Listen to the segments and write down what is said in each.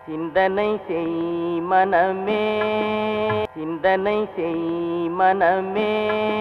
சிந்தனை செய் மனமே சிந்தனை செய் மனமே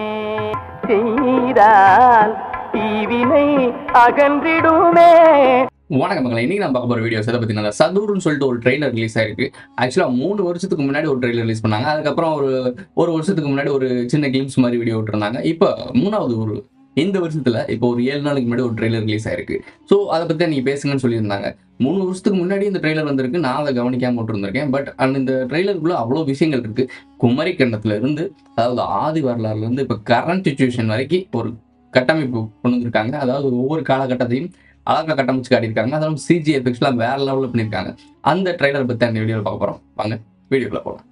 செய்தால் தீவினை அகன்றிடுமே வணக்கம் மக்களை இன்னைக்கு நான் பார்க்க போற வீடியோஸ் எதை பத்தினா சதூர்னு சொல்லிட்டு ஒரு ட்ரெய்லர் ரிலீஸ் ஆயிருக்கு ஆக்சுவலா மூணு வருஷத்துக்கு முன்னாடி ஒரு ட்ரெய்லர் ரிலீஸ் பண்ணாங்க அதுக்கப்புறம் ஒரு ஒரு வருஷத்துக்கு முன்னாடி ஒரு சின்ன கிளிம்ஸ் மாதிரி வீடியோ விட்டுருந்தாங்க இப்போ மூணாவது ஒரு இந்த வருஷத்துல இப்போ ஒரு ஏழு நாளைக்கு முன்னாடி ஒரு ட்ரெய்லர் ரிலீஸ் ஆயிருக்கு ஸோ அதை பத்தி நீங்க பேசுங்கன்னு சொல்லியிருந்தாங்க மூணு வருஷத்துக்கு முன்னாடி இந்த ட்ரெய்லர் வந்திருக்கு நான் அதை கவனிக்காம விட்டுருந்திருக்கேன் பட் அந்த இந்த ட்ரெய்லருக்குள்ள அவ்வளோ விஷயங்கள் இருக்கு குமரி கண்டத்துல இருந்து அதாவது ஆதி வரலாறுல இருந்து இப்போ கரண்ட் சுச்சுவேஷன் வரைக்கும் ஒரு கட்டமைப்பு கொண்டு வந்திருக்காங்க அதாவது ஒவ்வொரு காலகட்டத்தையும் அழகாக கட்டமைச்சு காட்டியிருக்காங்க அதெல்லாம் சிஜி எஃபெக்ட்ஸ்லாம் வேற லெவலில் பண்ணியிருக்காங்க அந்த ட்ரைலர் பற்றி அந்த வீடியோவில் பார்க்க போகிறோம் வாங்க வீடியோக்குள்ள போகலாம்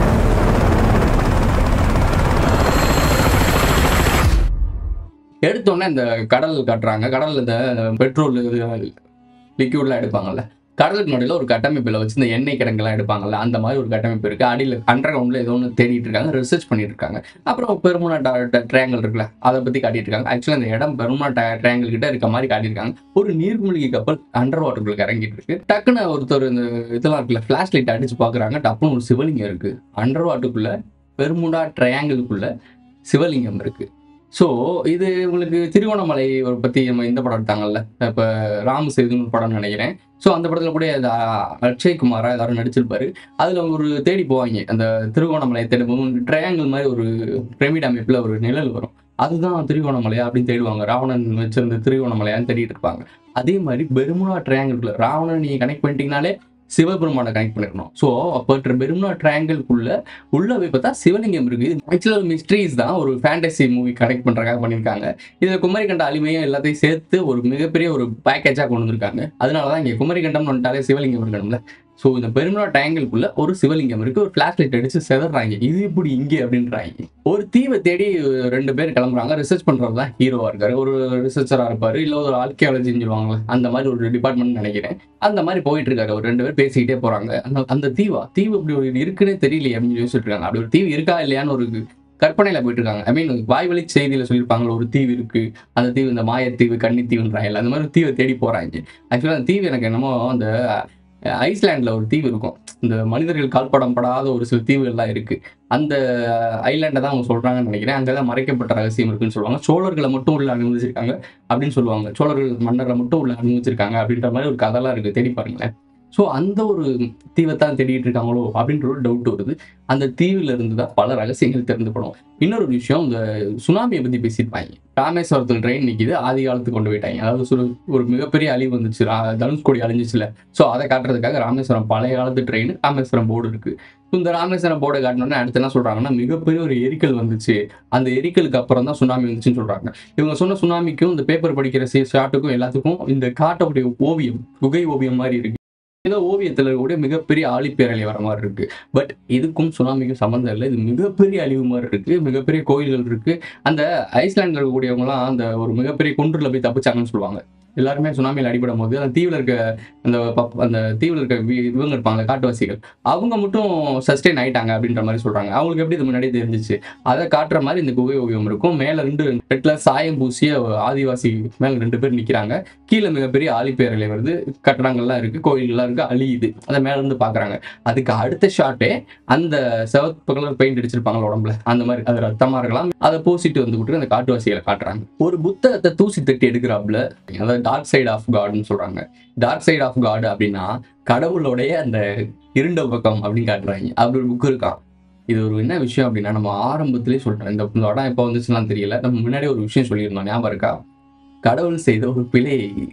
எடுத்தோடனே இந்த கடல் காட்டுறாங்க கடல்ல இந்த பெட்ரோல் லிக்யூட்லாம் எடுப்பாங்கல்ல கடலுக்கு நடுவில் ஒரு கட்டமைப்பில் வச்சு இந்த எண்ணெய் கிடங்குலாம் எடுப்பாங்கல்ல அந்த மாதிரி ஒரு கட்டமைப்பு இருக்கு அடியில் அண்டர் கிரவுண்டில் ஏதோ ஒன்று தேடிட்டு இருக்காங்க ரிசர்ச் பண்ணிட்டு இருக்காங்க அப்புறம் பெருமுனா ட்ரையாங்கல் இருக்குல்ல அதை பற்றி காட்டிட்டு இருக்காங்க ஆக்சுவலாக இந்த இடம் பெருமுனா ட்ரையாங்கல் கிட்ட இருக்க மாதிரி காட்டியிருக்காங்க ஒரு நீர்மூழ்கி கப்பல் அண்டர் வாட்டருக்குள்ள இறங்கிட்டு இருக்கு டக்குன்னு ஒருத்தர் இந்த இதெல்லாம் இருக்குல்ல ஃபிளாஷ் லைட் அடிச்சு பார்க்குறாங்க டப்புன்னு ஒரு சிவலிங்கம் இருக்கு அண்டர் வாட்டருக்குள்ள பெருமுடா ட்ரையாங்கிளுக்குள்ள சிவலிங்கம் இருக்கு ஸோ இது உங்களுக்கு திருவண்ணாமலை ஒரு பற்றி நம்ம இந்த படம் எடுத்தாங்கல்ல இப்போ ராம சேதுன்னு ஒரு படம் நினைக்கிறேன் ஸோ அந்த படத்தில் கூட இந்த அக்ஷய் குமாரா எல்லாரும் நடிச்சிருப்பாரு அதில் ஒரு தேடி போவாங்க அந்த திருவோணமலையை தேடி போகும் ட்ரையாங்கிள் மாதிரி ஒரு பிரமிட் அமைப்பில் ஒரு நிழல் வரும் அதுதான் திருவோணமலையா அப்படின்னு தேடுவாங்க ராவணன் வச்சிருந்த திருவோணமலையான்னு தேடிட்டு இருப்பாங்க அதே மாதிரி பெருமுனா ட்ரையாங்கிள்குள்ள ராவணன் நீங்கள் கனெக்ட் பண்ணிட்டீங்கனாலே சிவபெருமானை கனெக்ட் பண்ணிடணும் ஸோ அப்போ பெருமுனா ட்ரையாங்கிள்குள்ள உள்ள போய் பார்த்தா சிவலிங்கம் இருக்கு ஆக்சுவலாக மிஸ்ட்ரீஸ் தான் ஒரு ஃபேண்டசி மூவி கனெக்ட் பண்றதுக்காக பண்ணியிருக்காங்க இதில் குமரிக்கண்ட அலிமையும் எல்லாத்தையும் சேர்த்து ஒரு மிகப்பெரிய ஒரு பேக்கேஜாக கொண்டு வந்திருக்காங்க அதனால தான் இங்கே குமரிக்கண்டம் வந்துட்டாலே சிவலிங்கம் இருக்கணும்ல ஸோ இந்த பெருமிழா டேங்கிள்குள்ள ஒரு சிவலிங்கம் இருக்கு ஒரு ஃபிளாஷ் லைட் அடிச்சு செதறாங்க இது இப்படி இங்கே அப்படின்றாங்க ஒரு தீவை தேடி ரெண்டு பேர் கிளம்புறாங்க ரிசர்ச் பண்றது தான் ஹீரோவா இருக்காரு ஒரு ரிசர்ச்சரா இருப்பாரு இல்ல ஒரு ஆர்கியாலஜின்னு சொல்லுவாங்களே அந்த மாதிரி ஒரு டிபார்ட்மெண்ட் நினைக்கிறேன் அந்த மாதிரி போயிட்டு இருக்காரு ஒரு ரெண்டு பேர் பேசிக்கிட்டே போறாங்க அந்த அந்த தீவா தீவு இப்படி ஒரு இருக்குன்னே தெரியலையே அப்படின்னு யோசிச்சுட்டு இருக்காங்க அப்படி ஒரு தீவு இருக்கா இல்லையான்னு ஒரு கற்பனையில போயிட்டு இருக்காங்க ஐ மீன் வாய்வழி செய்தியில சொல்லியிருப்பாங்க ஒரு தீவு இருக்கு அந்த தீவு இந்த மாயத்தீவு கன்னித்தீவுன்றாங்க அந்த மாதிரி ஒரு தீவை தேடி போறாங்க ஆக்சுவலாக அந்த தீவு எனக்கு என்னமோ அந்த ஐஸ்லாண்டில் ஒரு தீவு இருக்கும் இந்த மனிதர்கள் கால்படம் படாத ஒரு சில தீவுகள்லாம் இருக்கு அந்த ஐலாண்டை தான் அவங்க சொல்றாங்கன்னு நினைக்கிறேன் அங்கே தான் மறைக்கப்பட்ட ரகசியம் இருக்குன்னு சொல்லுவாங்க சோழர்களை மட்டும் உள்ள அனுமதிச்சிருக்காங்க அப்படின்னு சொல்லுவாங்க சோழர்கள் மன்னரை மட்டும் உள்ள அனுமதிச்சிருக்காங்க அப்படின்ற மாதிரி ஒரு கதைலாம் இருக்கு தேடி பாருங்களேன் ஸோ அந்த ஒரு தீவை தான் தேடிட்டு இருக்காங்களோ அப்படின்ற ஒரு டவுட் வருது அந்த தீவுல இருந்து தான் பல ரகசியங்கள் தெரிந்துப்படும் இன்னொரு விஷயம் இந்த சுனாமியை பத்தி பேசியிருப்பாங்க ராமேஸ்வரத்தில் ட்ரெயின் நிற்கிது ஆதி காலத்துக்கு கொண்டு போயிட்டாங்க அதாவது ஒரு- ஒரு மிகப்பெரிய அழிவு வந்துச்சு ரா- தனுஷ்கோடி அழிஞ்சிச்சுல ஸோ அதை காட்டுறதுக்காக ராமேஸ்வரம் பழைய காலத்து ட்ரெயின் ராமேஸ்வரம் போர்டு இருக்கு So, இந்த ராமேஸ்வரம் போர்டை காட்டினோடனே அடுத்து என்ன சொல்றாங்கன்னா மிகப்பெரிய ஒரு எரிக்கல் வந்துச்சு அந்த எரிக்கலுக்கு அப்புறம் தான் சுனாமி வந்துச்சுன்னு சொல்றாங்க இவங்க சொன்ன சுனாமிக்கும் இந்த பேப்பர் படிக்கிற ஷாட்டுக்கும் எல்லாத்துக்கும் இந்த காட்டோடைய ஓவியம் குகை ஓவியம் மாதிரி இருக்கு ஏதோ ஓவியத்துல கூட மிகப்பெரிய ஆழிப்பேரலை வர மாதிரி இருக்கு பட் இதுக்கும் சுனாமிக்கும் சம்மந்தம் இல்லை இது மிகப்பெரிய அழிவு மாதிரி இருக்கு மிகப்பெரிய கோயில்கள் இருக்கு அந்த ஐஸ்லாண்டில் இருக்கக்கூடியவங்கலாம் அந்த ஒரு மிகப்பெரிய குன்றுல போய் தப்பிச்சாங்கன்னு சொல்லுவாங்க எல்லாருமே சுனாமியில் அடிபடும் போது அந்த தீவில் இருக்க அந்த பப்- அந்த தீவில் இருக்க வி- இவங்க இருப்பாங்க காட்டுவாசிகள் அவங்க மட்டும் சஸ்டெயின் ஆயிட்டாங்க அப்படின்ற மாதிரி சொல்றாங்க அவங்களுக்கு எப்படி இது முன்னாடியே தெரிஞ்சிச்சு அதை காட்டுற மாதிரி இந்த குகை ஓவியம் இருக்கும் மேல ரெண்டு ரெட்ல சாயம் பூசிய ஆதிவாசி மேல ரெண்டு பேர் நிக்கிறாங்க கீழே மிகப்பெரிய ஆழிப்பேரலை வருது கட்டடங்கள்லாம் இருக்கு கோயில்கள்லாம் இருக்கு அழியுது அதை மேல இருந்து பாக்குறாங்க அதுக்கு அடுத்த ஷாட்டே அந்த சிவப்பு கலர் பெயிண்ட் அடிச்சிருப்பாங்க உடம்புல அந்த மாதிரி அது ரத்தமா இருக்கலாம் அதை பூசிட்டு வந்து விட்டு அந்த காட்டுவாசிகளை காட்டுறாங்க ஒரு புத்தகத்தை தூசி தட்டி எடுக்கிறாப்புல அதாவது டார்க் சைடு ஆஃப் காட்னு சொல்றாங்க டார்க் சைடு ஆஃப் காட் அப்படின்னா கடவுளுடைய அந்த இருண்ட பக்கம் அப்படின்னு காட்டுறாங்க அப்படி ஒரு புக் இருக்கான் இது ஒரு என்ன விஷயம் அப்படின்னா நம்ம ஆரம்பத்திலே சொல்றோம் இந்த இந்த படம் எப்போ வந்துச்சுலாம் தெரியல நம்ம முன்னாடி ஒரு விஷயம் சொல்லியிருந்தோம் ஞாபகம் இருக்கா கடவுள் செய்த ஒரு பிழை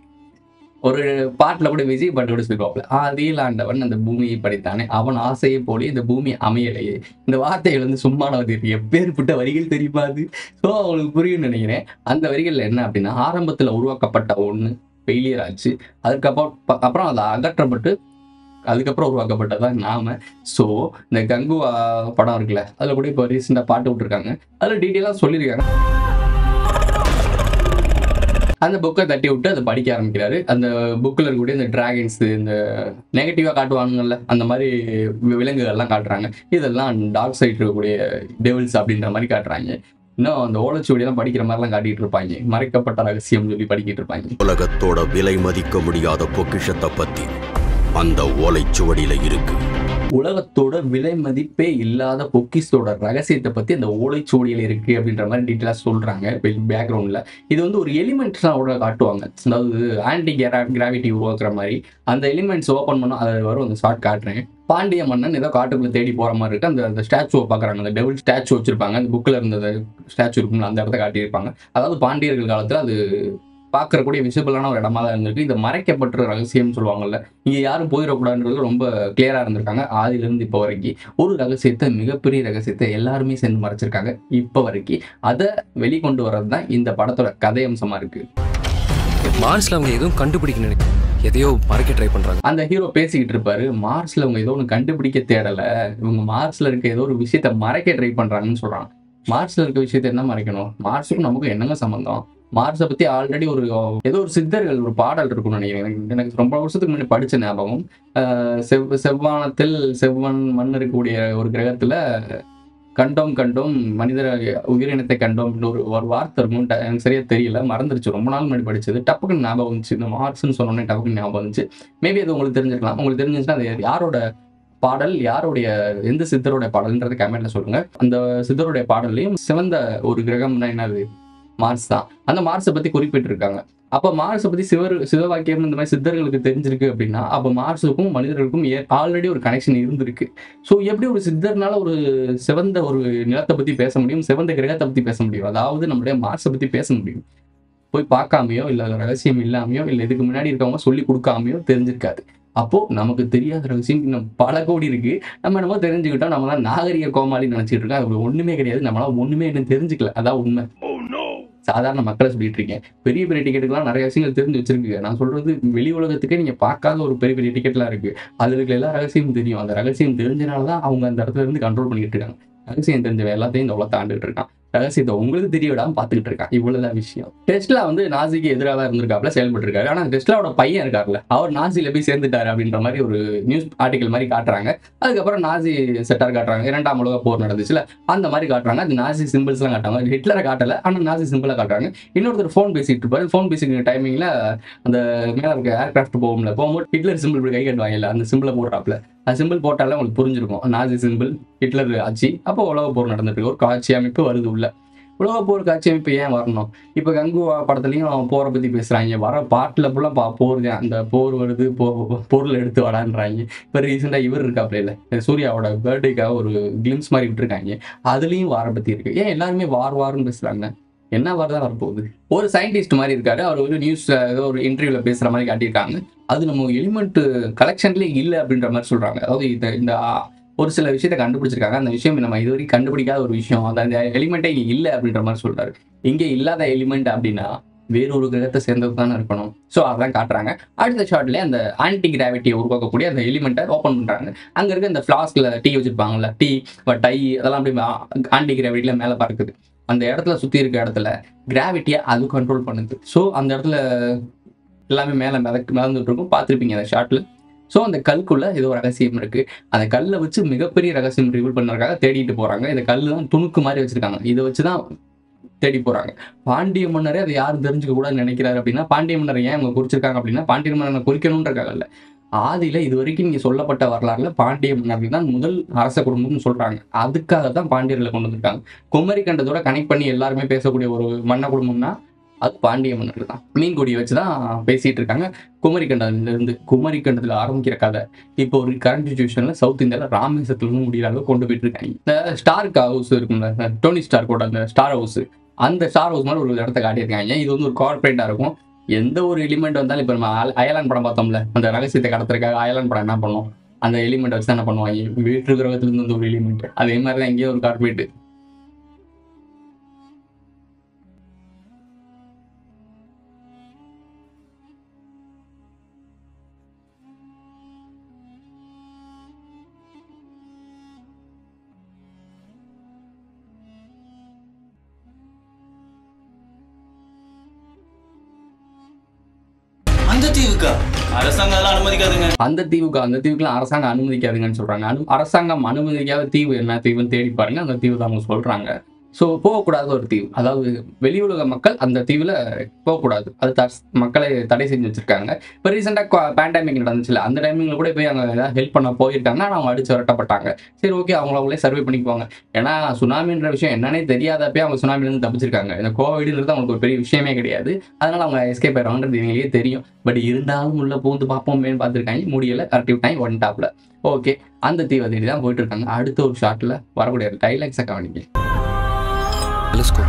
ஒரு பாட்டுல கூட விஜய் பாட்டு கூட சொல்லுவாப்ல ஆதியில் ஆண்டவன் அந்த பூமியை படைத்தானே அவன் ஆசையை போலே இந்த பூமி அமையலையே இந்த வார்த்தைகள் வந்து சும்மானது எப்பேற்பட்ட வரிகள் தெரியுமா அது ஸோ அவங்களுக்கு புரியும்னு நினைக்கிறேன் அந்த வரிகள் என்ன அப்படின்னா ஆரம்பத்துல உருவாக்கப்பட்ட ஒண்ணு ஃபெயிலியர் ஆச்சு அதுக்கப்புறம் ப- அப்புறம் அது அகற்றப்பட்டு அதுக்கப்புறம் உருவாக்கப்பட்டதான் நாம ஸோ இந்த கங்குவா படம் இருக்குல்ல அதில் கூட இப்போ ரீசெண்டாக பாட்டு விட்டுருக்காங்க அதில் டீட்டெயிலாக சொல்லியிருக்காங்க அந்த புக்கை தட்டி விட்டு அதை படிக்க ஆரம்பிக்கிறாரு அந்த புக்கில் இருக்கக்கூடிய இந்த டிராகன்ஸ் இந்த நெகட்டிவாக காட்டுவாங்கல்ல அந்த மாதிரி வி- விலங்குகள்லாம் காட்டுறாங்க இதெல்லாம் டார்க் சைடு இருக்கக்கூடிய டெவில்ஸ் அப்படின்ற மாதிரி காட்டுறாங்க இன்னும் அந்த ஓலைச்சுவடியெல்லாம் படிக்கிற மாதிரிலாம் காட்டிட்டு இருப்பாங்க மறைக்கப்பட்ட ரகசியம் சொல்லி படிக்கிட்டு இருப்பாங்க உலகத்தோட விலை மதிக்க முடியாத பொக்கிஷத்தை பத்தி அந்த ஓலைச்சுவடியில இருக்கு உலகத்தோட விலை மதிப்பே இல்லாத பொக்கிஸோட ரகசியத்தை பத்தி அந்த ஓலைச்சுவடியில் இருக்கு அப்படின்ற மாதிரி டீட்டெயிலா சொல்றாங்க பேக்ரவுண்ட்ல இது வந்து ஒரு எலிமெண்ட்ஸ்லாம் காட்டுவாங்க அதாவது ஆன்டி கிராவிட்டி உருவாக்குற மாதிரி அந்த எலிமெண்ட்ஸ் ஓப்பன் பண்ணா அது வரும் அந்த ஷார்ட் காட்டுறேன் பாண்டிய மன்னன் ஏதோ காட்டுக்குள்ள தேடி போற மாதிரி இருக்கு அந்த அந்த ஸ்டாச்சுவை பாக்குறாங்க அந்த டெவில் ஸ்டாச்சு வச்சிருப்பாங்க அந்த புக்ல இருந்த ஸ்டாச்சு இருக்கும்ல அந்த இடத்த காட்டியிருப்பாங்க அதாவது பாண்டியர்கள் காலத்துல அது பார்க்கறக்கூடிய விசிபிளான ஒரு இடமா தான் இருந்திருக்கு இது மறைக்கப்பட்ட ரகசியம்னு சொல்லுவாங்கல்ல இங்க யாரும் போயிடக்கூடாதுன்றது ரொம்ப கிளியரா இருந்திருக்காங்க ஆதியிலிருந்து இப்போ வரைக்கும் ஒரு ரகசியத்தை மிகப்பெரிய ரகசியத்தை எல்லாருமே சேர்ந்து மறைச்சிருக்காங்க இப்போ வரைக்கும் அதை வெளிக்கொண்டு வர்றது தான் இந்த படத்தோட கதை அம்சமா இருக்கு மார்ஸ்ல அவங்க எதுவும் கண்டுபிடிக்க நினைக்கிறேன் எதையோ மறைக்க ட்ரை பண்றாங்க அந்த ஹீரோ பேசிக்கிட்டு இருப்பாரு மார்ஸ்ல அவங்க ஏதோ ஒன்று கண்டுபிடிக்க தேடல இவங்க மார்ஸ்ல இருக்க ஏதோ ஒரு விஷயத்த மறைக்க ட்ரை பண்றாங்கன்னு சொல்றாங்க மார்ஸ்ல இருக்க விஷயத்த என்ன மறைக்கணும் மார்ஸுக்கும் நமக்கும் என்னங்க சம்பந்தம் மார்ஸை பத்தி ஆல்ரெடி ஒரு ஏதோ ஒரு சித்தர்கள் ஒரு பாடல் இருக்கும்னு நினைக்கிறேன் எனக்கு- எனக்கு ரொம்ப வருஷத்துக்கு முன்னாடி படிச்ச ஞாபகம் ஆஹ் செவ் செவ்வானத்தில் செவ்வன் மண் இருக்கக்கூடிய ஒரு கிரகத்துல கண்டோம் கண்டோம் மனிதர் உயிரினத்தை கண்டோம் அப்படின்னு ஒரு ஒரு வார்த்தை இருக்கும் ட- எனக்கு சரியா தெரியல மறந்துருச்சு ரொம்ப நாள் முன்னாடி படிச்சது டப்புக்குன்னு ஞாபகம் வந்துச்சு இந்த மார்க்ஸ்னு சொன்னோன்னே டப்புக்குன்னு ஞாபகம் வந்துச்சு மேபி அது உங்களுக்கு தெரிஞ்சிருக்கலாம் உங்களுக்கு தெரிஞ்சிச்சுன்னா அது யாரோட பாடல் யாருடைய எந்த சித்தரோட பாடல்ன்றது கமெண்ட்ல சொல்லுங்க அந்த சித்தருடைய பாடல்லையும் சிவந்த ஒரு கிரகம்னா என்னது மார்ஸ் தான் அந்த மார்ஸை பத்தி குறிப்பிட்டிருக்காங்க அப்ப மார்ஸை பத்தி சிவர் சிவவாக்கியம் இந்த மாதிரி சித்தர்களுக்கு தெரிஞ்சிருக்கு அப்படின்னா அப்ப மார்ஸுக்கும் மனிதர்களுக்கும் ஆல்ரெடி ஒரு கனெக்ஷன் இருந்திருக்கு ஸோ எப்படி ஒரு சித்தர்னால ஒரு சிவந்த ஒரு நிலத்தை பத்தி பேச முடியும் சிவந்த கிரகத்தை பத்தி பேச முடியும் அதாவது நம்மளுடைய மார்ஸை பத்தி பேச முடியும் போய் பார்க்காமையோ இல்ல ரகசியம் இல்லாமையோ இல்ல இதுக்கு முன்னாடி இருக்கவங்க சொல்லி கொடுக்காமையோ தெரிஞ்சிருக்காது அப்போ நமக்கு தெரியாத ரகசியம் இன்னும் பல கோடி இருக்கு நம்ம என்னமோ தெரிஞ்சுக்கிட்டோம் நம்ம தான் நாகரிக கோமாளி நினைச்சிட்டு இருக்கோம் அது ஒண்ணுமே கிடையாது நம்மளால ஒண்ணுமே இன்னும் தெரிஞ்சுக்கல அதான் உண்மை சாதாரண மக்களை சொல்லிட்டு இருக்கேன் பெரிய பெரிய டிக்கெட்டுக்கெல்லாம் நிறைய விஷயங்கள் தெரிஞ்சு வச்சிருக்கு நான் சொல்றது வெளி உலகத்துக்கே நீங்க பார்க்காத ஒரு பெரிய பெரிய டிக்கெட்லாம் இருக்கு அதுல இருக்க எல்லா ரகசியமும் தெரியும் அந்த ரகசியம் தெரிஞ்சனால தான் அவங்க அந்த இடத்துல இருந்து கண்ட்ரோல் பண்ணிட்டு இருக்காங்க ரகசியம் தெரிஞ்சவன் எல்லாத்தையும் இந்த உலகத்தை ஆண்டுட்டு இருக்கான் ரகசியத்தை உங்களுக்கு தெரிய விடாம பார்த்துக்கிட்டு இருக்கான் இவ்வளவுதான் விஷயம் டெஸ்ட்லா வந்து நாசிக்கு எதிராக தான் இருந்திருக்காப்ல செயல்பட்டு இருக்காரு ஆனா டெஸ்ட்லாவோட பையன் இருக்கார்ல அவர் நாசில போய் சேர்ந்துட்டாரு அப்படின்ற மாதிரி ஒரு நியூஸ் ஆர்டிகல் மாதிரி காட்டுறாங்க அதுக்கப்புறம் நாசி செட்டார் காட்டுறாங்க இரண்டாம் உலக போர் நடந்துச்சுல அந்த மாதிரி காட்டுறாங்க அது நாசி சிம்பிள்ஸ் எல்லாம் காட்டுறாங்க ஹிட்லரை காட்டல ஆனா நாசி சிம்பிளா காட்டுறாங்க இன்னொருத்தர் ஃபோன் பேசிட்டு இருப்பாரு ஃபோன் பேசிக்கிற டைமிங்ல அந்த மேல இருக்க ஏர்கிராஃப்ட் போகும்ல போகும்போது ஹிட்லர் சிம்பிள் இப்படி கை கட்டுவாங்கல்ல அந்த சிம்பிளை போடுறாப்ல அந்த சிம்பிள் போட்டாலே உங்களுக்கு புரிஞ்சிருக்கும் நாசி சிம்பிள் ஹிட்லர் ஆட்சி அப்போ உலக போர் நடந்துட்டு இருக்கு ஒரு காட்சி அமைப்பு வருது உள்ள உலக போர் காட்சி அமைப்பு ஏன் வரணும் இப்போ கங்குவா படத்துலையும் போரை பத்தி பேசுறாங்க வர பாட்டில் ஃபுல்லாக பா போர் தான் அந்த போர் வருது போ பொருள் எடுத்து வடான்றாங்க இப்போ ரீசெண்டாக இவர் இருக்காப்ல இல்லை சூர்யாவோட பர்த்டேக்காக ஒரு கிளிம்ஸ் மாதிரி விட்டுருக்காங்க அதுலேயும் வாரை பத்தி இருக்கு ஏன் எல்லாருமே வார் வார்னு பேசுறாங்க என்ன வார் தான் வரப்போகுது ஒரு சயின்டிஸ்ட் மாதிரி இருக்காரு அவர் ஒரு நியூஸ் ஏதோ ஒரு இன்டர்வியூல பேசுற மாதிரி காட்டியிருக்காங்க அது நம்ம எலிமெண்ட் கலெக்ஷன்லேயே இல்லை அப்படின்ற மாதிரி சொல்றாங்க அதாவது இந்த இந்த ஆ, ஒரு சில விஷயத்தை கண்டுபிடிச்சிருக்காங்க அந்த விஷயம் நம்ம இது வரைக்கும் கண்டுபிடிக்காத ஒரு விஷயம் அந்த அந்த எலிமெண்ட்டே இங்கே இல்லை அப்படின்ற மாதிரி சொல்றாரு இங்கே இல்லாத எலிமெண்ட் அப்படின்னா வேறொரு கிரகத்தை சேர்ந்தது தானே இருக்கணும் ஸோ அதான் காட்டுறாங்க அடுத்த ஷாட்லேயே அந்த ஆன்டி கிராவிட்டியை உருவாக்கக்கூடிய அந்த எலிமெண்ட்டை ஓப்பன் பண்ணுறாங்க அங்கே இருக்க இந்த ஃப்ளாஸ்கில் டீ வச்சிருப்பாங்கல்ல டீ டை அதெல்லாம் அப்படியே ஆன்டி கிராவிட்டியில் மேலே பறக்குது அந்த இடத்துல சுற்றி இருக்க இடத்துல கிராவிட்டியை அது கண்ட்ரோல் பண்ணுது ஸோ அந்த இடத்துல எல்லாமே மேலே மிதக்கு மிதந்துட்டு இருக்கும் பார்த்துருப்பீங்க அந்த ஷாட்டில் ஸோ அந்த கல்குள்ள ஏதோ ஒரு ரகசியம் இருக்கு அந்த கல்லை வச்சு மிகப்பெரிய ரகசியம் ரிவீல் பண்ணுறதுக்காக தேடிட்டு போறாங்க இந்த கல் தான் துணுக்கு மாதிரி வச்சிருக்காங்க இதை வச்சு தான் தேடி போறாங்க பாண்டிய மன்னரே அதை யாரும் தெரிஞ்சுக்க கூடாதுன்னு நினைக்கிறாரு அப்படின்னா பாண்டிய மன்னர் ஏன் அவங்க குறிச்சிருக்காங்க அப்படின்னா பாண்டிய மன்னரை குறிக்கணுன்றக்காகல்ல ஆதியில இது வரைக்கும் நீங்க சொல்லப்பட்ட வரலாறுல பாண்டிய மன்னர்கள் தான் முதல் அரச குடும்பம்னு சொல்றாங்க அதுக்காக தான் பாண்டியர்களை கொண்டு வந்திருக்காங்க குமரி கண்டத்தோட கனெக்ட் பண்ணி எல்லாருமே பேசக்கூடிய ஒரு மன்ன குடும்பம்னா அது பாண்டிய மன்னர்கள் தான் மீன்கொடியை வச்சு தான் பேசிட்டு இருக்காங்க குமரி கண்டத்துல இருந்து குமரி கண்டத்துல ஆரம்பிக்கிற கதை இப்போ ஒரு கரண்ட் சுச்சுவேஷன்ல சவுத் இந்தியாவில் ராமேஸ்வரத்துல இருந்து முடிகிற அளவுக்கு கொண்டு போயிட்டு இருக்காங்க இந்த ஸ்டார்க் ஹவுஸ் இருக்கும்ல இந்த டோனி ஸ்டார்க்கோட அந்த ஸ்டார் ஹவுஸ் அந்த ஸ்டார் ஹவுஸ் மாதிரி ஒரு இடத்த காட்டியிருக்காங்க இது வந்து ஒரு கார்பரேட்டா இருக்கும் எந்த ஒரு எலிமெண்ட் வந்தாலும் இப்போ நம்ம அயல்- அயலான் படம் பார்த்தோம்ல அந்த ரகசியத்தை கடத்துறதுக்காக அயலான் படம் என்ன பண்ணும் அந்த எலிமெண்ட் வச்சு தான் என்ன பண்ணுவாங்க வீட்டு கிரகத்துல இருந்து வந்து ஒரு எலிமெண்ட் அதே மாதிரி தான் இங்கேயும் ஒரு கார்பரேட் அந்த தீவுக்கா அரசாங்கம் அதெல்லாம் அனுமதிக்காதுங்க அந்த தீவுக்கு அந்த தீவுக்குலாம் அரசாங்கம் அனுமதிக்காதுங்கன்னு சொல்றாங்க அனு அரசாங்கம் அனுமதிக்காத தீவு என்ன தீவுன்னு தேடி பாருங்க அந்த தீவு தான் அவங்க சொல்றாங்க ஸோ போகக்கூடாத ஒரு தீவு அதாவது வெளி உலக மக்கள் அந்த தீவில் போகக்கூடாது அது த- மக்களை தடை செஞ்சு வச்சிருக்காங்க இப்போ ரீசெண்டாக பேண்டமிக் நடந்துச்சுல அந்த டைமிங்கில் கூட போய் அவங்க ஏதாவது ஹெல்ப் பண்ண போயிருக்காங்க ஆனால் அவங்க அடிச்சு விரட்டப்பட்டாங்க சரி ஓகே அவங்கள அவங்களே சர்வே பண்ணிக்குவாங்க ஏன்னா சுனாமின்ற விஷயம் என்னன்னே தெரியாதப்பே அவங்க சுனாமிலேருந்து தப்பிச்சிருக்காங்க இந்த கோவிடுன்றது அவங்களுக்கு ஒரு பெரிய விஷயமே கிடையாது அதனால அவங்க எஸ்கேப் ஆயிடுவாங்கன்றது இவங்களே தெரியும் பட் இருந்தாலும் உள்ள பூந்து பார்ப்போமேன்னு பார்த்துருக்காங்க முடியல கரெக்டிவ் டைம் ஒன் டாப்ல ஓகே அந்த தீவை தேடி தான் போயிட்டு இருக்காங்க அடுத்த ஒரு ஷாட்ல வரக்கூடிய டைலாக்ஸை கவனிங்க டெலிஸ்கோப்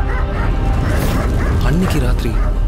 அன்னைக்கு ராத்திரி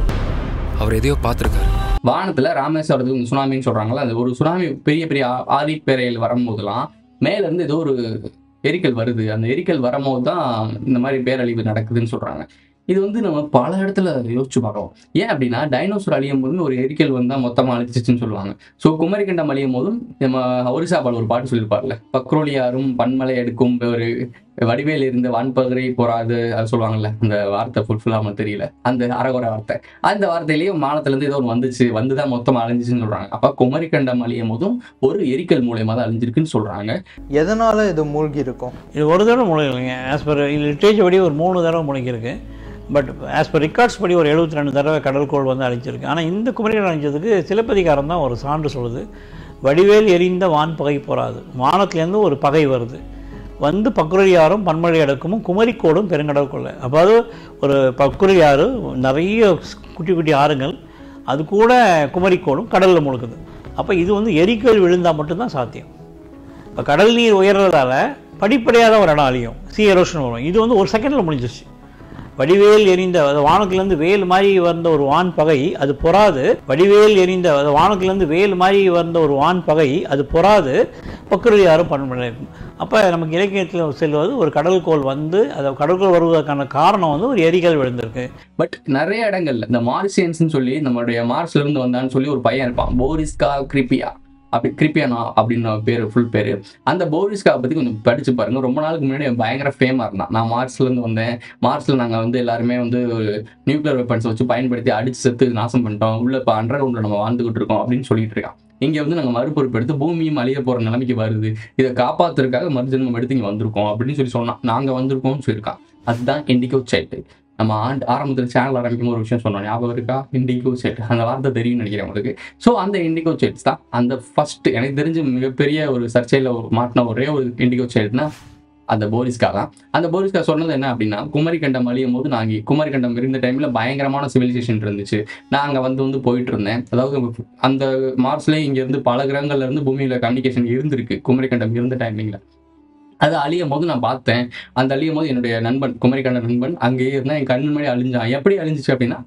அவர் எதையோ பார்த்துருக்காரு வானத்துல ராமேஸ்வரத்துக்கு சுனாமின்னு சொல்றாங்கல்ல அந்த ஒரு சுனாமி பெரிய பெரிய ஆ- ஆழிப்பேரையில் வரும்போதெல்லாம் மேல இருந்து ஏதோ ஒரு எரிக்கல் வருது அந்த எரிக்கல் வரும்போது தான் இந்த மாதிரி பேரழிவு நடக்குதுன்னு சொல்றாங்க இது வந்து நம்ம பல இடத்துல யோசிச்சு பார்க்கலாம் ஏன் அப்படின்னா டைனோசர் அழியும் போது ஒரு எரிக்கல் வந்தா மொத்தமா அழிச்சிச்சுன்னு சொல்லுவாங்க ஸோ குமரிக்கண்டம் அழியும் போதும் நம்ம ஒரிசா பால் ஒரு பாட்டு சொல்லியிருப்பார்ல பக்ரோலியாரும் பன்மலை எடுக்கும் ஒரு வடிவேல் இருந்த வான்பகரை போறாது அது சொல்லுவாங்கல்ல அந்த வார்த்தை ஃபுல்ஃபில்லாம தெரியல அந்த அறகுறை வார்த்தை அந்த வார்த்தையிலேயும் மானத்துலேருந்து ஏதோ ஒன்று வந்துச்சு வந்து தான் மொத்தமாக அழிஞ்சிச்சுன்னு சொல்கிறாங்க அப்போ குமரிக்கண்டம் அழியும் போதும் ஒரு எரிக்கல் மூலியமாக தான் அழிஞ்சிருக்குன்னு சொல்கிறாங்க எதனால இது மூழ்கி இருக்கும் இது ஒரு தடவை முளைக்கலைங்க ஆஸ் பர் லிட்ரேச்சர் படி ஒரு மூணு தடவை முளைக்கிருக்கு பட் ஆஸ் பர் ரெக்கார்ட்ஸ் படி ஒரு எழுபத்தி ரெண்டு தடவை கடற்கோள் வந்து அழிச்சிருக்கு ஆனால் இந்த குமரிகள் அழிஞ்சதுக்கு சிலப்பதிகாரம் தான் ஒரு சான்று சொல்லுது வடிவேல் எரிந்த வான் பகை போராது வானத்துலேருந்து ஒரு பகை வருது வந்து பக்குரியாரும் பன்மொழி அடுக்கமும் குமரிக்கோடும் பெருங்கடல் கொள்ள அதாவது ஒரு பக்குரியாறு நிறைய குட்டி குட்டி ஆறுங்கள் அது கூட குமரிக்கோடும் கடலில் முழுக்குது அப்போ இது வந்து எரிக்கல் விழுந்தால் மட்டும்தான் சாத்தியம் இப்போ கடல் நீர் உயர்றதால படிப்படியாக தான் ஒரு இடம் அழியும் சி எரோஷன் வரும் இது வந்து ஒரு செகண்டில் முடிஞ்சிருச்சு வடிவேல் எரிந்த அது வானத்திலேருந்து வேல் மாதிரி வந்த ஒரு வான் பகை அது பொறாது வடிவேல் எரிந்த அது வானத்திலேருந்து வேல் மாதிரி வந்த ஒரு வான் பகை அது பொறாது பக்கரு யாரும் பண்ண முடியாது அப்போ நமக்கு இலக்கியத்தில் செல்வது ஒரு கடல்கோள் வந்து அது கடற்கோள் வருவதற்கான காரணம் வந்து ஒரு எரிகல் விழுந்திருக்கு பட் நிறைய இடங்கள்ல இந்த மார்சியன்ஸ்னு சொல்லி நம்மளுடைய மார்ஸ்ல இருந்து வந்தான்னு சொல்லி ஒரு பையன் இருப்பான் போரிஸ்கா கிரிப்பியா அப்படி கிரிப்பியானா அப்படின்னு பேர் ஃபுல் பேர் அந்த போரிஸ்கா பற்றி கொஞ்சம் படிச்சு பாருங்க ரொம்ப நாளுக்கு முன்னாடி அவன் பயங்கர ஃபேமாக இருந்தான் நான் மார்ஸ்ல இருந்து வந்தேன் மார்ஸ்ல நாங்கள் வந்து எல்லாருமே வந்து ஒரு நியூக்ளியர் வெப்பன்ஸ் வச்சு பயன்படுத்தி அடிச்சு செத்து நாசம் பண்ணிட்டோம் உள்ள இப்போ அண்டர் கிரவுண்டில் நம்ம வாழ்ந்துகிட்டு இருக்கோம் அப்படின்னு சொல்லிட்டு இருக்கான் இங்கே வந்து நாங்கள் மறுபொறுப்பு எடுத்து பூமியும் அழிய போகிற நிலைமைக்கு வருது இதை காப்பாத்துறதுக்காக மறுஜன்மம் எடுத்து இங்கே வந்திருக்கோம் அப்படின்னு சொல்லி சொன்னான் நாங்கள் வந்திருக்கோம்னு சொல்லியிருக்கான் அதுதான் இண்டிகோ சைல்டு நம்ம ஆண்டு ஆரம்பத்தில் சேனல் ஆரம்பிக்கும் ஒரு விஷயம் சொன்னோம் ஞாபகம் இருக்கா இண்டிகோ செட் அந்த வார்த்தை தெரியும்னு நினைக்கிறேன் உங்களுக்கு ஸோ அந்த இண்டிகோ செட்ஸ் தான் அந்த ஃபர்ஸ்ட் எனக்கு தெரிஞ்ச மிகப்பெரிய ஒரு சர்ச்சையில் மாட்டின ஒரே ஒரு இண்டிகோ செட்னா அந்த போரிஸ்கா தான் அந்த போரிஸ்கா சொன்னது என்ன அப்படின்னா குமரிக்கண்டம் அழியும் போது நாங்கள் குமரிக்கண்டம் இருந்த டைமில் பயங்கரமான சிவிலைசேஷன் இருந்துச்சு நாங்கள் வந்து வந்து போயிட்டு இருந்தேன் அதாவது அந்த மார்ஸ்லேயே இங்கேருந்து பல கிரகங்கள்ல இருந்து பூமியில் கம்யூனிகேஷன் இருந்திருக்கு குமரிக்கண்டம் இருந்த டைமிங்கில் அது அழியும் போது நான் பார்த்தேன் அந்த அழியும் போது என்னுடைய நண்பன் குமரிக்கண்ட நண்பன் அங்கேயே இருந்தால் என் கண் முன்னாடி அழிஞ்சான் எப்படி அழிஞ்சிச்சு அப்படின்னா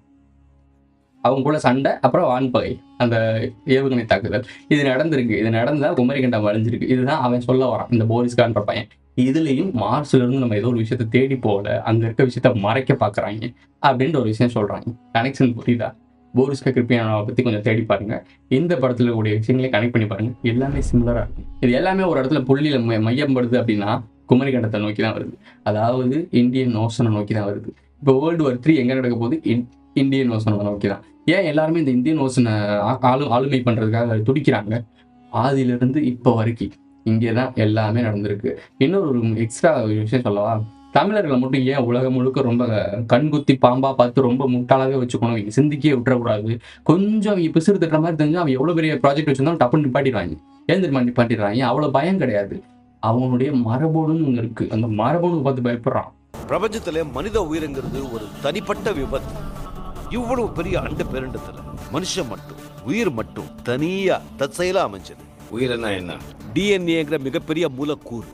அவங்க கூட சண்டை அப்புறம் வான்பகை அந்த ஏவுகணை தாக்குதல் இது நடந்திருக்கு இது நடந்தா குமரிக்கண்டம் அழிஞ்சிருக்கு இதுதான் அவன் சொல்ல வரான் இந்த போரிஸ்கான்ற பையன் இதுலயும் மார்ஸ்ல இருந்து நம்ம ஏதோ ஒரு விஷயத்த தேடி போகல அங்க இருக்க விஷயத்த மறைக்க பாக்குறாங்க அப்படின்ற ஒரு விஷயம் சொல்றாங்க கனெக்ஷன் புரியுதா போரிஸ்கா கிருப்பியானாவை பத்தி கொஞ்சம் தேடி பாருங்க இந்த படத்துல கூடிய விஷயங்களை கனெக்ட் பண்ணி பாருங்க எல்லாமே சிமிலரா இருக்கும் இது எல்லாமே ஒரு இடத்துல புள்ளியில மைய- மையப்படுது அப்படின்னா குமரிக்கண்டத்தை நோக்கி தான் வருது அதாவது இந்தியன் ஓசனை நோக்கி தான் வருது இப்போ வேர்ல்டு வார் த்ரீ எங்க நடக்க போகுது இன்- இந்தியன் ஓசனை நோக்கி தான் ஏன் எல்லாருமே இந்த இந்தியன் ஓசனை ஆ- ஆளு ஆளுமை பண்றதுக்காக துடிக்கிறாங்க ஆதியிலிருந்து இப்போ வரைக்கும் இங்கே தான் எல்லாமே நடந்திருக்கு இன்னொரு ஒரு எக்ஸ்ட்ரா விஷயம் சொல்லவா தமிழர்களை மட்டும் ஏன் உலகம் முழுக்க ரொம்ப கண்குத்தி பாம்பா பார்த்து ரொம்ப முட்டாளாவே வச்சுக்கணும் இங்க சிந்திக்கே விட்டுறக்கூடாது கொஞ்சம் அவங்க பிசுறு தட்டுற மாதிரி தெரிஞ்சா அவன் எவ்வளவு பெரிய ப்ராஜெக்ட் வச்சிருந்தாலும் டப்புன்னு நிப்பாட்டிடுவாங்க ஏன் தெரியுமா நிப்பாட்டிடுறாங்க அவ்வளவு பயம் கிடையாது அவனுடைய மரபணுன்னு ஒண்ணு இருக்கு அந்த மரபணு பார்த்து பயப்படுறான் பிரபஞ்சத்துல மனித உயிர்ங்கிறது ஒரு தனிப்பட்ட விபத்து இவ்வளவு பெரிய அண்ட பேரண்டத்துல மனுஷன் மட்டும் உயிர் மட்டும் தனியா தற்செயலா அமைஞ்சது உயிர்னா என்ன டிஎன்ஏங்கிற மிகப்பெரிய மூலக்கூறு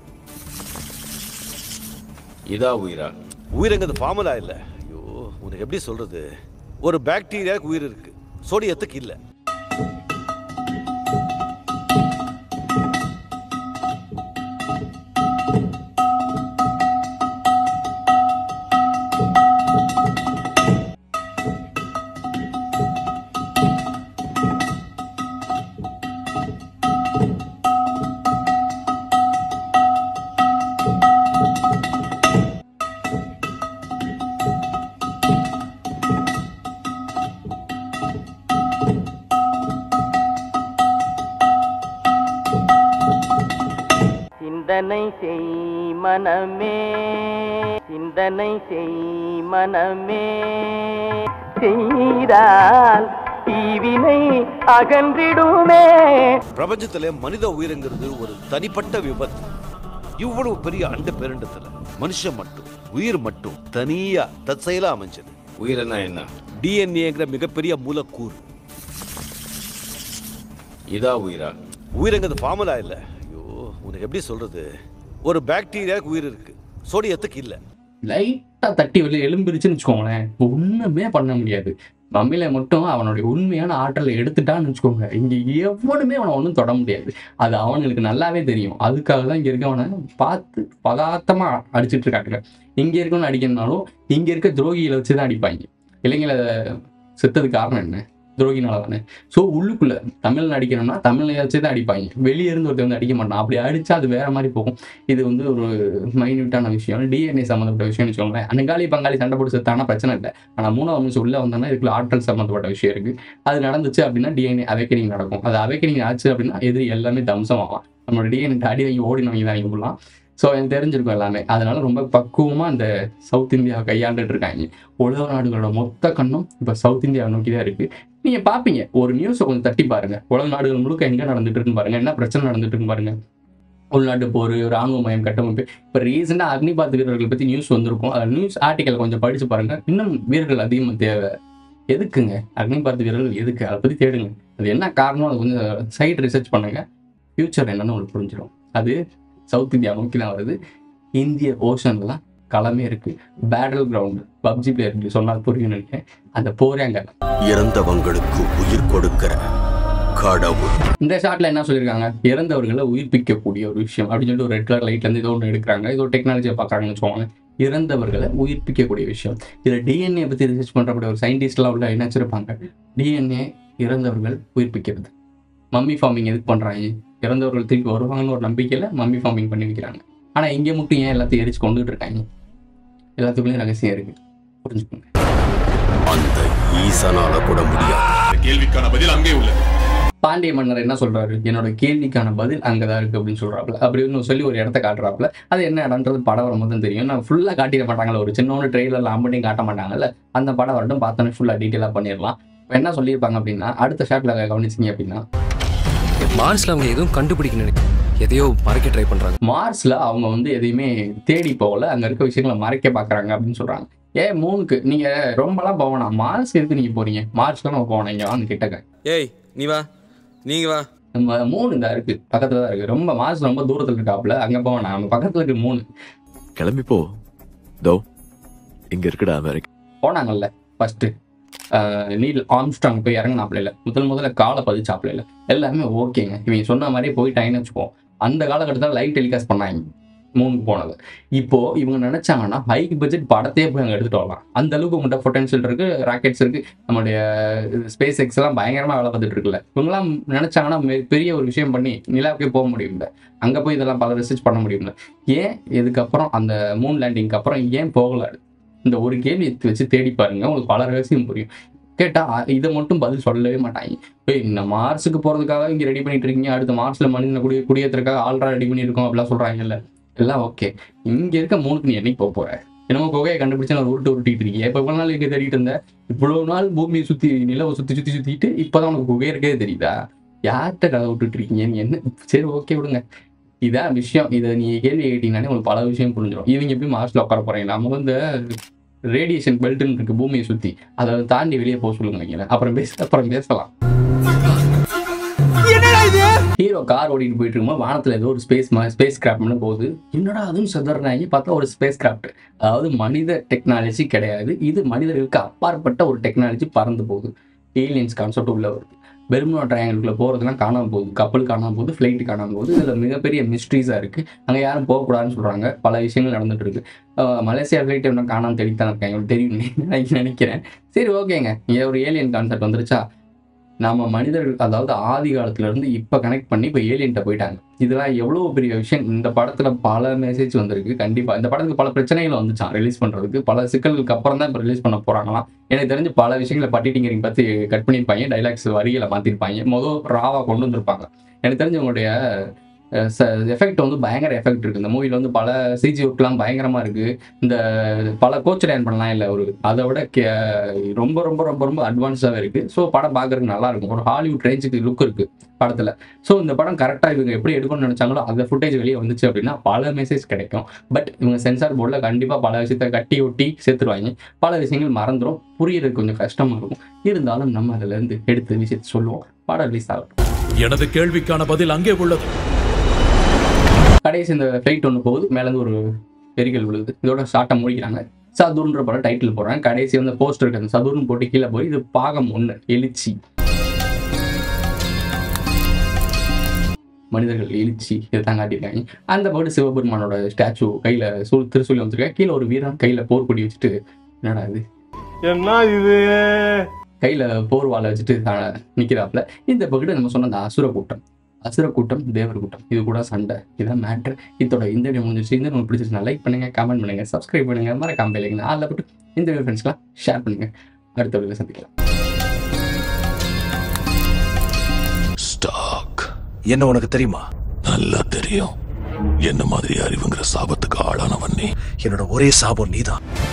இதா உயிரா உயிர்ங்கிறது ஃபார்முலா இல்ல ஐயோ உனக்கு எப்படி சொல்றது ஒரு பாக்டீரியாவுக்கு உயிர் இருக்கு சோடியத்துக்கு இல்ல சிந்தனை செய் மனமே சிந்தனை செய் மனமே செய்தால் தீவினை அகன்றிடுமே பிரபஞ்சத்துல மனித உயிர்ங்கிறது ஒரு தனிப்பட்ட விபத்து இவ்வளவு பெரிய அண்ட பேரண்டத்துல மனுஷன் மட்டும் உயிர் மட்டும் தனியா தற்செயலா அமைஞ்சது உயிர்னா என்ன டிஎன்ஏங்கிற மிகப்பெரிய மூலக்கூறு இதா உயிரா உயிர்ங்கிறது ஃபார்முலா இல்ல ஐயோ உனக்கு எப்படி சொல்றது ஒரு பாக்டீரியாவுக்கு உயிர் இருக்கு சோடியத்துக்கு இல்ல லைட்டா தட்டி வெளியே எலும்பிருச்சுன்னு வச்சுக்கோங்களேன் ஒண்ணுமே பண்ண முடியாது மம்மியில மட்டும் அவனுடைய உண்மையான ஆற்றலை எடுத்துட்டான்னு வச்சுக்கோங்க இங்க எவனுமே அவனை ஒன்றும் தொட முடியாது அது அவனுங்களுக்கு நல்லாவே தெரியும் அதுக்காக தான் இங்க இருக்கவனை பார்த்து பதார்த்தமா அடிச்சிட்டு இருக்காங்க இங்க இருக்கவனை அடிக்கணும்னாலும் இங்க இருக்க துரோகிகளை வச்சு தான் அடிப்பாங்க இல்லைங்களா செத்ததுக்கு காரணம் என்ன துரோகினால தானே ஸோ உள்ளுக்குள்ள தமிழ் அடிக்கணும்னா தமிழ்ல வச்சு தான் அடிப்பாங்க வெளியே இருந்து ஒருத்தர் வந்து அடிக்க மாட்டான் அப்படி அடிச்சா அது வேற மாதிரி போகும் இது வந்து ஒரு மைன்யூட்டான விஷயம் டிஎன்ஏ சம்மந்தப்பட்ட விஷயம்னு வச்சுக்கோங்களேன் அனங்காளி பங்காளி சண்டை போட்டு செத்தானா பிரச்சனை இல்லை ஆனால் மூணாவது நிமிஷம் உள்ள வந்தோம்னா இதுக்குள்ள ஆற்றல் சம்மந்தப்பட்ட விஷயம் இருக்கு அது நடந்துச்சு அப்படின்னா டிஎன்ஏ அவைக்கனிங் நடக்கும் அது அவைக்கனிங் ஆச்சு அப்படின்னா எதிரி எல்லாமே தம்சமாகலாம் நம்மளோட டிஎன்ஏ அடி வாங்கி ஓடினவங்க தான் இவங்கலாம் ஸோ எனக்கு தெரிஞ்சிருக்கும் எல்லாமே அதனால ரொம்ப பக்குவமாக இந்த சவுத் இந்தியாவை கையாண்டுட்டு இருக்காங்க உலக நாடுகளோட மொத்த கண்ணும் இப்போ சவுத் இந்தியாவை நோக்கி தான் இருக்கு நீங்க பாப்பீங்க ஒரு நியூஸை கொஞ்சம் தட்டி பாருங்க உலக நாடுகள் முழுக்க எங்க நடந்துட்டு இருக்குன்னு பாருங்க என்ன பிரச்சனை நடந்துட்டு இருக்குன்னு பாருங்க உள்நாட்டு போர் ராணுவ மயம் கட்டமைப்பு இப்போ ரீசெண்டாக அக்னிபாத் வீரர்கள் பற்றி நியூஸ் வந்திருக்கும் அந்த நியூஸ் ஆர்டிக்கல் கொஞ்சம் படிச்சு பாருங்க இன்னும் வீரர்கள் அதிகமாக தேவை எதுக்குங்க அக்னிபாத் வீரர்கள் எதுக்கு அதை பற்றி தேடுங்க அது என்ன காரணம் அது கொஞ்சம் சைட் ரிசர்ச் பண்ணுங்க ஃபியூச்சர் என்னன்னு உங்களுக்கு புரிஞ்சிடும் அது சவுத் இந்தியா நோக்கி தான் வருது இந்திய ஓஷன்லாம் களமே இருக்கு பேட்டில் கிரவுண்டு பப்ஜி பிளேயர் சொன்னால் புரியும் நினைக்கிறேன் அந்த போரே அங்கே இறந்தவங்களுக்கு உயிர் கொடுக்கிற கடவுள் இந்த ஷாட்ல என்ன சொல்லியிருக்காங்க இறந்தவர்களை உயிர்ப்பிக்கக்கூடிய ஒரு விஷயம் அப்படின்னு சொல்லிட்டு ஒரு ரெட் கலர் லைட்ல இருந்து ஏதோ ஒன்று எடுக்கிறாங்க ஏதோ டெக்னாலஜியை பார்க்குறாங்கன்னு வச்சுக்கோங்க இறந்தவர்களை உயிர்ப்பிக்கக்கூடிய விஷயம் இதில் டிஎன்ஏ பற்றி ரிசர்ச் பண்ணுறக்கூடிய ஒரு சயின்டிஸ்ட்லாம் உள்ள என்ன வச்சிருப்பாங்க டிஎன்ஏ இறந்தவர்கள் உயிர்ப்பிக்கிறது மம்மி ஃபார்மிங் எதுக்கு பண்ணுறாங்க இறந்தவர்கள் திருப்பி வருவாங்கன்னு ஒரு நம்பிக்கையில் மம்மி ஃபார்மிங் பண்ணி வைக்கிறாங்க ஆனால் இங்கே மட்டும் ஏன் எல்லாத்தையும் எரிச்சு கொண்டுட்டு இருக்காங்க எல்லாத்துக்குள்ளேயும் ரகசியம் இருக்கு புரிஞ்சுக்கோங்க அந்த ஈசனால கூட முடியாது கேள்விக்கான பதில் அங்கே உள்ளது பாண்டிய மன்னர் என்ன சொல்றாரு என்னோட கேள்விக்கான பதில் அங்கதான் இருக்கு அப்படின்னு சொல்றாப்புல அப்படி ஒன்று சொல்லி ஒரு இடத்த காட்டுறாப்புல அது என்ன இடம்ன்றது படம் வரும்போது தான் தெரியும் நான் ஃபுல்லா காட்டிட மாட்டாங்கல்ல ஒரு சின்ன ஒன்று ட்ரெயிலர்ல ஆம்பட்டி காட்ட மாட்டாங்கல்ல அந்த படம் வரட்டும் பார்த்தோன்னே ஃபுல்லா டீட்டெயிலாக பண்ணிடலாம் இப்போ என்ன சொல்லியிருப்பாங்க அப்படின்னா அடுத்த ஷாட்ல கவனிச்சிங்க அப்படின்னா மார்ஸ்ல அவங்க எதுவும் கண்டுபிடிக்க நினைக்கிறேன் எதையோ மறைக்க ட்ரை பண்றாங்க மார்ஸ்ல அவங்க வந்து எதையுமே தேடி போகல அங்க இருக்க விஷயங்களை மறைக்க பாக்குறாங்க அப்படின்னு சொல்றாங்க ஏன் மூணுக்கு நீங்க ரொம்பலாம் போகணும் மார்ஸ் எதுக்கு நீங்க போறீங்க மார்ஸ்ல நம்ம போகணும் இங்க வாங்க கிட்டக்க ஏய் நீ வா நீங்க வா நம்ம மூணு இந்த இருக்கு பக்கத்துல தான் இருக்கு ரொம்ப மார்ஸ் ரொம்ப தூரத்துல இருக்காப்புல அங்க போவேன் நம்ம பக்கத்துல இருக்கு மூணு கிளம்பி போ தோ இங்க இருக்குடா அமெரிக்கா போனாங்கல்ல ஃபர்ஸ்ட் நீல் ஆம்ஸ்டாங் போய் இறங்கினாப்ல இல்ல முதல் முதல்ல காலை பதிச்சாப்ல இல்ல எல்லாமே ஓகேங்க இவங்க சொன்ன மாதிரியே போயிட்டாங்கன்னு வச்சுப்போம் அந்த காலகட்டத்தில் லைவ் டெலிகாஸ்ட் பண்ணாங்க மூணுக்கு போனது இப்போ இவங்க நினைச்சாங்கன்னா ஹைக் பட்ஜெட் படத்தையே போய் அங்கே எடுத்துட்டு வரலாம் அந்த அளவுக்கு உங்கள்கிட்ட பொட்டன்ஷியல் இருக்கு ராக்கெட்ஸ் இருக்கு நம்மளுடைய ஸ்பேஸ் எக்ஸ் எல்லாம் பயங்கரமா வேலை பார்த்துட்டு இருக்குல்ல இவங்கெல்லாம் நினைச்சாங்கன்னா மெ- பெரிய ஒரு விஷயம் பண்ணி நிலாவுக்கே போக முடியும்ல அங்க போய் இதெல்லாம் பல ரிசர்ச் பண்ண முடியும்ல ஏன் இதுக்கப்புறம் அந்த மூன் லேண்டிங்க்கு அப்புறம் ஏன் போகல இந்த ஒரு கேள்வி எடுத்து வச்சு தேடி பாருங்க உங்களுக்கு பல ரகசியம் புரியும் கேட்டா அ- இதை மட்டும் பதில் சொல்லவே மாட்டாங்க ஏய் இந்த மார்ஸுக்கு போறதுக்காக இங்க ரெடி பண்ணிட்டு இருக்கீங்க அடுத்த மார்ஸ்ல மனிதனை குடிய குடியேற்றதுக்காக ஆல்ரா ரெடி பண்ணியிருக்கோம் அப்படிலாம் சொல்றாங்கல்ல எல்லாம் ஓகே இங்க இருக்க மூணுக்கு நீ என்னைக்கு போக போற என்னமோ குகையை கண்டுபிடிச்சு நான் உருட்டு உருட்டிட்டு இருக்கீங்க இப்ப இவ்வளவு நாள் இங்க தேடிட்டு இருந்த இவ்வளவு நாள் பூமியை சுத்தி நிலவை சுத்தி சுத்தி சுத்திட்டு இப்பதான் உனக்கு குகை இருக்கே தெரியுதா யார்கிட்ட கதை விட்டுட்டு இருக்கீங்க நீ என்ன சரி ஓகே விடுங்க இதான் விஷயம் இதை நீ கேள்வி கேட்டீங்கன்னாலே உங்களுக்கு பல விஷயம் புரிஞ்சிடும் இவங்க எப்படி மார்ஸ்ல உட்கார போறீங்க நம்ம வந்து ரேடியேஷன் பெல்ட்னு இருக்கு பூமியை சுத்தி அதை தாண்டி வெளியே போக சொல்லுங்க வைங்களேன் அப்புறம் பேச அப்புறம் பேசலாம் ஹீரோ கார் ஓடிட்டு போயிட்டு இருக்கும்போது வானத்துல ஏதோ ஒரு ஸ்பேஸ் ஸ்பேஸ் கிராஃப்ட்னு போகுது என்னடா அதுவும் சதுறாங்க பார்த்தா ஒரு ஸ்பேஸ் கிராஃப்ட் அதாவது மனித டெக்னாலஜி கிடையாது இது மனிதர்களுக்கு அப்பாற்பட்ட ஒரு டெக்னாலஜி பறந்து போகுது ஏலியன்ஸ் கான்செப்ட் உள்ள வருது பெருமுனா ட்ரையாங்கிள்குள்ள போகிறதுலாம் காணாம போகுது கப்பல் காணாம போகுது ஃப்ளைட் காணாம போகுது இதில் மிகப்பெரிய மிஸ்ட்ரீஸாக இருக்குது அங்கே யாரும் போகக்கூடாதுன்னு சொல்கிறாங்க பல விஷயங்கள் நடந்துட்டு இருக்கு ஆஹ் மலேசியா ஃப்ளைட் இன்னும் காணாம தேடித்தான் இருக்காங்க உங்களுக்கு தெரியும் நான் நினைக்கிறேன் சரி ஓகேங்க இங்கே ஒரு ஏலியன் கான்செப்ட் வந்துருச்சா நம்ம மனிதர்கள் அதாவது ஆதி காலத்துல இருந்து இப்போ கனெக்ட் பண்ணி இப்போ ஏலியன்ட்ட போயிட்டாங்க இதெல்லாம் எவ்வளோ பெரிய விஷயம் இந்த படத்துல பல மெசேஜ் வந்திருக்கு கண்டிப்பா இந்த படத்துக்கு பல பிரச்சனைகள் வந்துச்சான் ரிலீஸ் பண்றதுக்கு பல சிக்கல்களுக்கு அப்புறம் தான் இப்போ ரிலீஸ் பண்ண போறாங்களாம் எனக்கு தெரிஞ்சு பல விஷயங்களை பட்டிட்டிங்கரிங் பத்தி கட் பண்ணியிருப்பாங்க டைலாக்ஸ் வரிகளை மாத்திருப்பாங்க மொதல் ராவா கொண்டு வந்திருப்பாங்க எனக்கு தெரிஞ்சு உங்களுடைய எஃபெக்ட் வந்து பயங்கர எஃபெக்ட் இருக்கு இந்த மூவில வந்து பல சிஜி ஒர்க்லாம் பயங்கரமா இருக்கு இந்த பல கோச் லேன் பண்ணலாம் இல்லை ஒரு அதை விட கே- ரொம்ப ரொம்ப ரொம்ப ரொம்ப அட்வான்ஸாகவே இருக்கு ஸோ படம் பார்க்கறதுக்கு நல்லா இருக்கும் ஒரு ஹாலிவுட் ரேஞ்சுக்கு லுக் இருக்கு படத்துல ஸோ இந்த படம் கரெக்டாக இவங்க எப்படி எடுக்கணும்னு நினைச்சாங்களோ அந்த ஃபுட்டேஜ் வெளியே வந்துச்சு அப்படின்னா பல மெசேஜ் கிடைக்கும் பட் இவங்க சென்சார் போர்டில் கண்டிப்பாக பல விஷயத்த கட்டி ஒட்டி சேர்த்துருவாங்க பல விஷயங்கள் மறந்துடும் புரியறது கொஞ்சம் கஷ்டமா இருக்கும் இருந்தாலும் நம்ம அதுல இருந்து எடுத்து விஷயத்தை சொல்லுவோம் படம் ரிலீஸ் ஆகட்டும் எனது கேள்விக்கான பதில் அங்கே உள்ளது கடைசி இந்த ஃப்ளைட் ஒன்று போகுது மேலேருந்து ஒரு எரிகல் விழுது இதோட ஷார்ட்டை முடிக்கிறாங்க சதுர்ன்ற படம் டைட்டில் போடுறாங்க கடைசி வந்து போஸ்டர் இருக்கு அந்த சதுர்னு போட்டு கீழே போய் இது பாகம் ஒன்று எழுச்சி மனிதர்கள் எழுச்சி இதுதான் காட்டியிருக்காங்க அந்த பக்கம் சிவபெருமானோட ஸ்டாச்சு கையில சூழ் திருசூலி வந்திருக்காங்க கீழே ஒரு வீரன் கையில போர்க்கொடி வச்சுட்டு என்னடா இது என்ன இது கையில போர் வாழை வச்சுட்டு அஹ், நிக்கிறாப்புல இந்த பக்கத்து நம்ம சொன்ன அந்த அசுர கூட்டம் அசுர கூட்டம் தேவர் கூட்டம் இது கூட சண்டை இதான் மேட்ரு இதோட இந்த வீடியோ முடிஞ்சிருச்சு இந்த உங்களுக்கு பிடிச்சிருந்தா லைக் பண்ணுங்க கமெண்ட் பண்ணுங்க சப்ஸ்கிரைப் பண்ணுங்க மறக்காம இல்லைங்க அதில் போட்டு இந்த வீடியோ ஃப்ரெண்ட்ஸ்லாம் ஷேர் பண்ணுங்க அடுத்த வீடியோ சந்திக்கலாம் ஸ்டாக் என்ன உனக்கு தெரியுமா நல்லா தெரியும் என்ன மாதிரி அறிவுங்கிற சாபத்துக்கு ஆளானவன் நீ என்னோட ஒரே சாபம் நீதான்